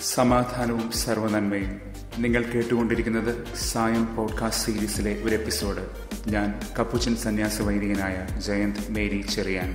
സമാധാനവും സർവനന്മയും നിങ്ങൾ കേട്ടുകൊണ്ടിരിക്കുന്നത് സായം പോഡ്കാസ്റ്റ് സീരീസിലെ ഒരു എപ്പിസോഡ് ഞാൻ കപ്പുച്ചൻ സന്യാസ വൈദികനായ ജയന്ത് മേരി ചെറിയാൻ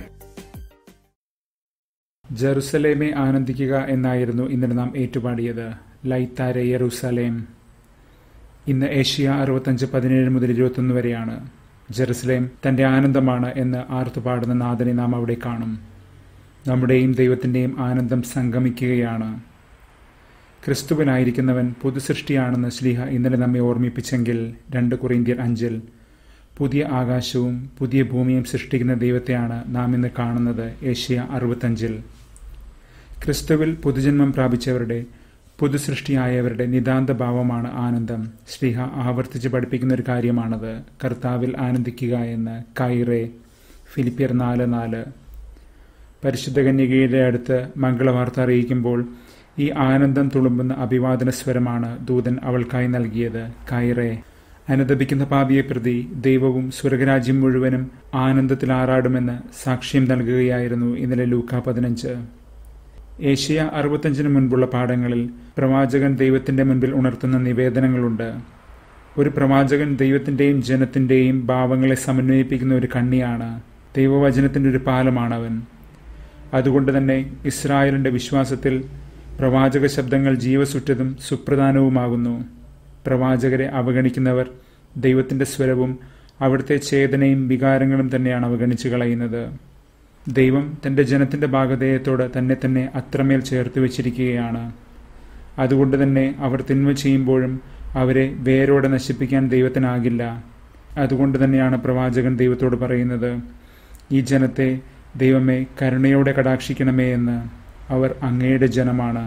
ജെറുസലേമെ ആനന്ദിക്കുക എന്നായിരുന്നു ഇന്നലെ നാം ഏറ്റുപാടിയത് ലൈത്താരെ യെറൂസലേം ഇന്ന് ഏഷ്യ അറുപത്തഞ്ച് പതിനേഴ് മുതൽ ഇരുപത്തൊന്ന് വരെയാണ് ജെറുസലേം തന്റെ ആനന്ദമാണ് എന്ന് ആർത്തുപാടുന്ന നാഥനെ നാം അവിടെ കാണും നമ്മുടെയും ദൈവത്തിൻ്റെയും ആനന്ദം സംഗമിക്കുകയാണ് ക്രിസ്തുവിനായിരിക്കുന്നവൻ പുതുസൃഷ്ടിയാണെന്ന് ശ്ലീഹ ഇന്നലെ നമ്മെ ഓർമ്മിപ്പിച്ചെങ്കിൽ രണ്ട് കുറിന്ത്യർ അഞ്ചിൽ പുതിയ ആകാശവും പുതിയ ഭൂമിയും സൃഷ്ടിക്കുന്ന ദൈവത്തെയാണ് നാം ഇന്ന് കാണുന്നത് ഏഷ്യ അറുപത്തഞ്ചിൽ ക്രിസ്തുവിൽ പുതുജന്മം പ്രാപിച്ചവരുടെ പുതുസൃഷ്ടിയായവരുടെ നിതാന്ത ഭാവമാണ് ആനന്ദം ശ്രീഹ ആവർത്തിച്ച് പഠിപ്പിക്കുന്ന ഒരു കാര്യമാണത് കർത്താവിൽ ആനന്ദിക്കുക എന്ന് കൈറേ ഫിലിപ്പിയർ നാല് നാല് പരിശുദ്ധ കന്യകയുടെ അടുത്ത് മംഗളവാർത്ത അറിയിക്കുമ്പോൾ ഈ ആനന്ദം തുളുമ്പുന്ന അഭിവാദന സ്വരമാണ് ദൂതൻ അവൾക്കായി നൽകിയത് കൈറേ അനുദപിക്കുന്ന പാപിയെ പ്രതി ദൈവവും സ്വർഗരാജ്യം മുഴുവനും ആനന്ദത്തിൽ ആറാടുമെന്ന് സാക്ഷ്യം നൽകുകയായിരുന്നു ഇന്നലെ ലൂക്ക പതിനഞ്ച് ഏഷ്യ അറുപത്തഞ്ചിന് മുൻപുള്ള പാഠങ്ങളിൽ പ്രവാചകൻ ദൈവത്തിന്റെ മുൻപിൽ ഉണർത്തുന്ന നിവേദനങ്ങളുണ്ട് ഒരു പ്രവാചകൻ ദൈവത്തിന്റെയും ജനത്തിന്റെയും ഭാവങ്ങളെ സമന്വയിപ്പിക്കുന്ന ഒരു കണ്ണിയാണ് ദൈവവചനത്തിന്റെ ഒരു പാലമാണവൻ അതുകൊണ്ട് തന്നെ ഇസ്രായേലിന്റെ വിശ്വാസത്തിൽ പ്രവാചക ശബ്ദങ്ങൾ ജീവസുറ്റതും സുപ്രധാനവുമാകുന്നു പ്രവാചകരെ അവഗണിക്കുന്നവർ ദൈവത്തിന്റെ സ്വരവും അവിടുത്തെ ചേതനയും വികാരങ്ങളും തന്നെയാണ് അവഗണിച്ചു കളയുന്നത് ദൈവം തന്റെ ജനത്തിന്റെ ഭാഗധേയത്തോട് തന്നെ തന്നെ അത്രമേൽ ചേർത്ത് വെച്ചിരിക്കുകയാണ് അതുകൊണ്ട് തന്നെ അവർ തിന്മ ചെയ്യുമ്പോഴും അവരെ വേരോടെ നശിപ്പിക്കാൻ ദൈവത്തിനാകില്ല അതുകൊണ്ട് തന്നെയാണ് പ്രവാചകൻ ദൈവത്തോട് പറയുന്നത് ഈ ജനത്തെ ദൈവമേ കരുണയോടെ കടാക്ഷിക്കണമേ എന്ന് അവർ അങ്ങയുടെ ജനമാണ്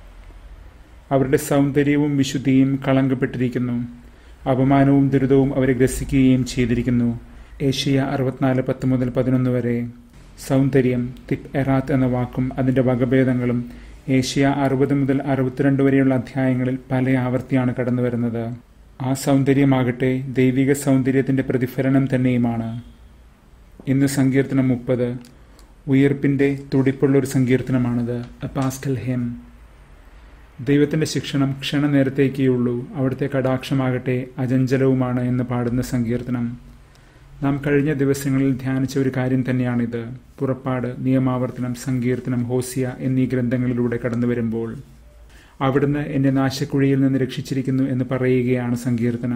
അവരുടെ സൗന്ദര്യവും വിശുദ്ധിയും കളങ്കപ്പെട്ടിരിക്കുന്നു അപമാനവും ദുരിതവും അവരെ ഗ്രസിക്കുകയും ചെയ്തിരിക്കുന്നു ഏഷ്യ അറുപത്തിനാല് പത്ത് മുതൽ പതിനൊന്ന് വരെ സൗന്ദര്യം തിപ് എറാത്ത് എന്ന വാക്കും അതിന്റെ വകഭേദങ്ങളും ഏഷ്യ അറുപത് മുതൽ അറുപത്തിരണ്ട് വരെയുള്ള അധ്യായങ്ങളിൽ പല ആവർത്തിയാണ് കടന്നു വരുന്നത് ആ സൗന്ദര്യമാകട്ടെ ദൈവിക സൗന്ദര്യത്തിന്റെ പ്രതിഫലനം തന്നെയുമാണ് ഇന്ന് സങ്കീർത്തനം മുപ്പത് ഉയർപ്പിന്റെ തുടിപ്പുള്ള ഒരു സങ്കീർത്തനമാണിത് എ പാസ്റ്റൽ ഹെം ദൈവത്തിന്റെ ശിക്ഷണം ക്ഷണനേരത്തേക്കേയുള്ളൂ അവിടുത്തെ കടാക്ഷമാകട്ടെ അജഞ്ചലവുമാണ് എന്ന് പാടുന്ന സങ്കീർത്തനം നാം കഴിഞ്ഞ ദിവസങ്ങളിൽ ധ്യാനിച്ച ഒരു കാര്യം തന്നെയാണിത് പുറപ്പാട് നിയമാവർത്തനം സങ്കീർത്തനം ഹോസിയ എന്നീ ഗ്രന്ഥങ്ങളിലൂടെ കടന്നു വരുമ്പോൾ അവിടുന്ന് എന്നെ നാശക്കുഴിയിൽ നിന്ന് രക്ഷിച്ചിരിക്കുന്നു എന്ന് പറയുകയാണ് സങ്കീർത്തനം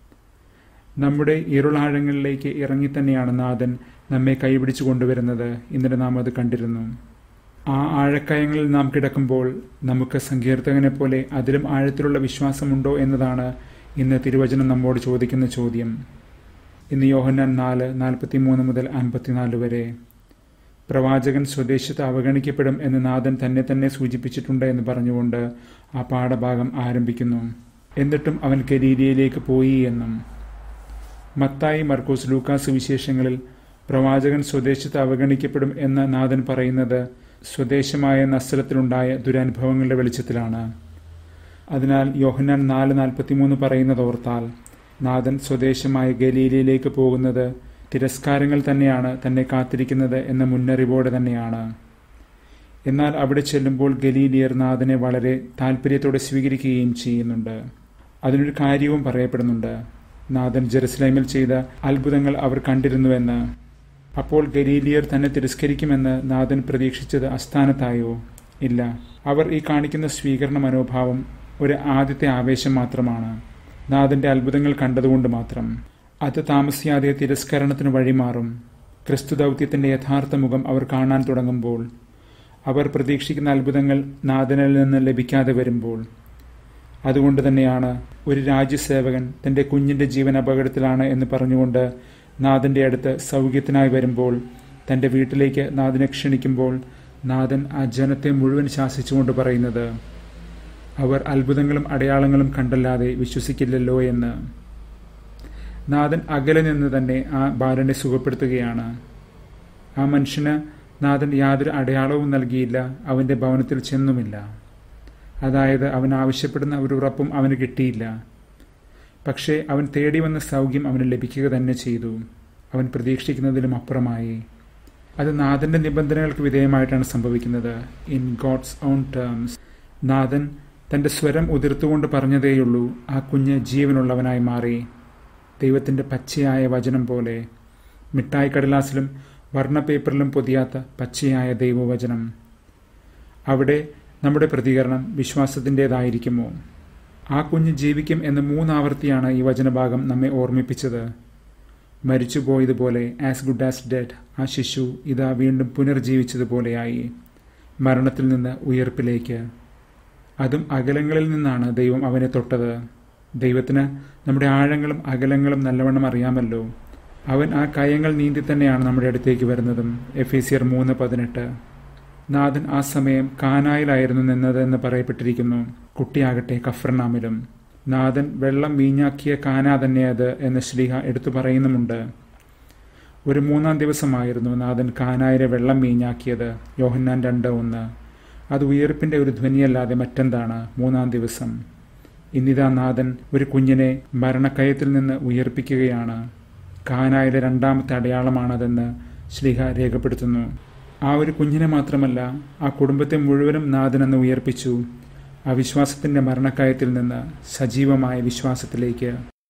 നമ്മുടെ ഇരുളാഴങ്ങളിലേക്ക് ഇറങ്ങി തന്നെയാണ് നാഥൻ നമ്മെ കൈപിടിച്ചു കൊണ്ടുവരുന്നത് ഇന്നലെ നാം അത് കണ്ടിരുന്നു ആ ആഴക്കയങ്ങളിൽ നാം കിടക്കുമ്പോൾ നമുക്ക് സങ്കീർത്തകനെ പോലെ അതിലും ആഴത്തിലുള്ള വിശ്വാസമുണ്ടോ എന്നതാണ് ഇന്ന് തിരുവചനം നമ്മോട് ചോദിക്കുന്ന ചോദ്യം ഇന്ന് യോഹന്നാൻ നാല് നാൽപ്പത്തി മൂന്ന് മുതൽ അൻപത്തിനാല് വരെ പ്രവാചകൻ സ്വദേശത്ത് അവഗണിക്കപ്പെടും എന്ന് നാഥൻ തന്നെ തന്നെ സൂചിപ്പിച്ചിട്ടുണ്ട് എന്ന് പറഞ്ഞുകൊണ്ട് ആ പാഠഭാഗം ആരംഭിക്കുന്നു എന്നിട്ടും അവൻ കരീരിയയിലേക്ക് പോയി എന്നും മത്തായി മർക്കോസ് ലൂക്കാസ് വിശേഷങ്ങളിൽ പ്രവാചകൻ സ്വദേശത്ത് അവഗണിക്കപ്പെടും എന്ന് നാഥൻ പറയുന്നത് സ്വദേശമായ നസ്ലത്തിലുണ്ടായ ദുരനുഭവങ്ങളുടെ വെളിച്ചത്തിലാണ് അതിനാൽ യോഹന്നാൻ നാല് നാൽപ്പത്തിമൂന്ന് പറയുന്നത് ഓർത്താൽ നാഥൻ സ്വദേശമായ ഗലീലയിലേക്ക് പോകുന്നത് തിരസ്കാരങ്ങൾ തന്നെയാണ് തന്നെ കാത്തിരിക്കുന്നത് എന്ന മുന്നറിവോടെ തന്നെയാണ് എന്നാൽ അവിടെ ചെല്ലുമ്പോൾ ഗലീലിയർ നാഥനെ വളരെ താല്പര്യത്തോടെ സ്വീകരിക്കുകയും ചെയ്യുന്നുണ്ട് അതിനൊരു കാര്യവും പറയപ്പെടുന്നുണ്ട് നാഥൻ ജെറുസലേമിൽ ചെയ്ത അത്ഭുതങ്ങൾ അവർ കണ്ടിരുന്നുവെന്ന് അപ്പോൾ ഗലീലിയർ തന്നെ തിരസ്കരിക്കുമെന്ന് നാഥൻ പ്രതീക്ഷിച്ചത് അസ്ഥാനത്തായോ ഇല്ല അവർ ഈ കാണിക്കുന്ന സ്വീകരണ മനോഭാവം ഒരു ആദ്യത്തെ ആവേശം മാത്രമാണ് നാഥന്റെ അത്ഭുതങ്ങൾ കണ്ടതുകൊണ്ട് മാത്രം അത് താമസിയാതെ തിരസ്കരണത്തിന് വഴിമാറും ക്രിസ്തു ദൗത്യത്തിന്റെ യഥാർത്ഥ മുഖം അവർ കാണാൻ തുടങ്ങുമ്പോൾ അവർ പ്രതീക്ഷിക്കുന്ന അത്ഭുതങ്ങൾ നാഥനിൽ നിന്ന് ലഭിക്കാതെ വരുമ്പോൾ അതുകൊണ്ട് തന്നെയാണ് ഒരു രാജ്യസേവകൻ തന്റെ കുഞ്ഞിന്റെ ജീവൻ അപകടത്തിലാണ് എന്ന് പറഞ്ഞുകൊണ്ട് നാഥന്റെ അടുത്ത് സൗഖ്യത്തിനായി വരുമ്പോൾ തന്റെ വീട്ടിലേക്ക് നാഥനെ ക്ഷണിക്കുമ്പോൾ നാഥൻ ആ ജനത്തെ മുഴുവൻ ശാസിച്ചുകൊണ്ട് പറയുന്നത് അവർ അത്ഭുതങ്ങളും അടയാളങ്ങളും കണ്ടല്ലാതെ വിശ്വസിക്കില്ലല്ലോ എന്ന് നാഥൻ അകലെ നിന്ന് തന്നെ ആ ബാലനെ സുഖപ്പെടുത്തുകയാണ് ആ മനുഷ്യന് നാഥൻ യാതൊരു അടയാളവും നൽകിയില്ല അവന്റെ ഭവനത്തിൽ ചെന്നുമില്ല അതായത് അവൻ ആവശ്യപ്പെടുന്ന ഒരു ഉറപ്പും അവന് കിട്ടിയില്ല പക്ഷേ അവൻ തേടി വന്ന സൗഖ്യം അവന് ലഭിക്കുക തന്നെ ചെയ്തു അവൻ പ്രതീക്ഷിക്കുന്നതിലും അപ്പുറമായി അത് നാഥന്റെ നിബന്ധനകൾക്ക് വിധേയമായിട്ടാണ് സംഭവിക്കുന്നത് ഇൻ ഗോഡ്സ് ഓൺ ടേംസ് നാഥൻ തന്റെ സ്വരം ഉതിർത്തുകൊണ്ട് പറഞ്ഞതേയുള്ളൂ ആ കുഞ്ഞ് ജീവനുള്ളവനായി മാറി ദൈവത്തിന്റെ പച്ചയായ വചനം പോലെ മിഠായി കടലാസിലും വർണ്ണ പേപ്പറിലും പൊതിയാത്ത പച്ചയായ ദൈവവചനം അവിടെ നമ്മുടെ പ്രതികരണം വിശ്വാസത്തിൻ്റെതായിരിക്കുമോ ആ കുഞ്ഞ് ജീവിക്കും എന്ന് മൂന്നാവർത്തിയാണ് ഈ വചനഭാഗം നമ്മെ ഓർമ്മിപ്പിച്ചത് മരിച്ചുപോയതുപോലെ ആസ് ഗുഡ് ആസ് ഡെഡ് ആ ശിശു ഇതാ വീണ്ടും പുനർജീവിച്ചതുപോലെയായി മരണത്തിൽ നിന്ന് ഉയർപ്പിലേക്ക് അതും അകലങ്ങളിൽ നിന്നാണ് ദൈവം അവനെ തൊട്ടത് ദൈവത്തിന് നമ്മുടെ ആഴങ്ങളും അകലങ്ങളും നല്ലവണ്ണം അറിയാമല്ലോ അവൻ ആ കയങ്ങൾ നീന്തി തന്നെയാണ് നമ്മുടെ അടുത്തേക്ക് വരുന്നതും എഫേസിയർ മൂന്ന് പതിനെട്ട് നാഥൻ ആ സമയം കാനായിലായിരുന്നു നിന്നത് എന്ന് പറയപ്പെട്ടിരിക്കുന്നു കുട്ടിയാകട്ടെ കഫർനാമിലും നാഥൻ വെള്ളം വീഞ്ഞാക്കിയ കാന തന്നെ അത് എന്ന് ശ്ലീഹ എടുത്തു പറയുന്നുമുണ്ട് ഒരു മൂന്നാം ദിവസമായിരുന്നു നാഥൻ കാനായിലെ വെള്ളം വീഞ്ഞാക്കിയത് യോഹന്നാൻ രണ്ട് ഒന്ന് അത് ഉയർപ്പിന്റെ ഒരു ധ്വനിയല്ലാതെ മറ്റെന്താണ് മൂന്നാം ദിവസം ഇന്നിതാ നാഥൻ ഒരു കുഞ്ഞിനെ മരണക്കയത്തിൽ നിന്ന് ഉയർപ്പിക്കുകയാണ് കാനായിലെ രണ്ടാമത്തെ അടയാളമാണതെന്ന് ശ്ലീഹ രേഖപ്പെടുത്തുന്നു ആ ഒരു കുഞ്ഞിനെ മാത്രമല്ല ആ കുടുംബത്തെ മുഴുവനും നാഥനെന്ന് ഉയർപ്പിച്ചു അവിശ്വാസത്തിന്റെ മരണക്കയത്തിൽ നിന്ന് സജീവമായ വിശ്വാസത്തിലേക്ക്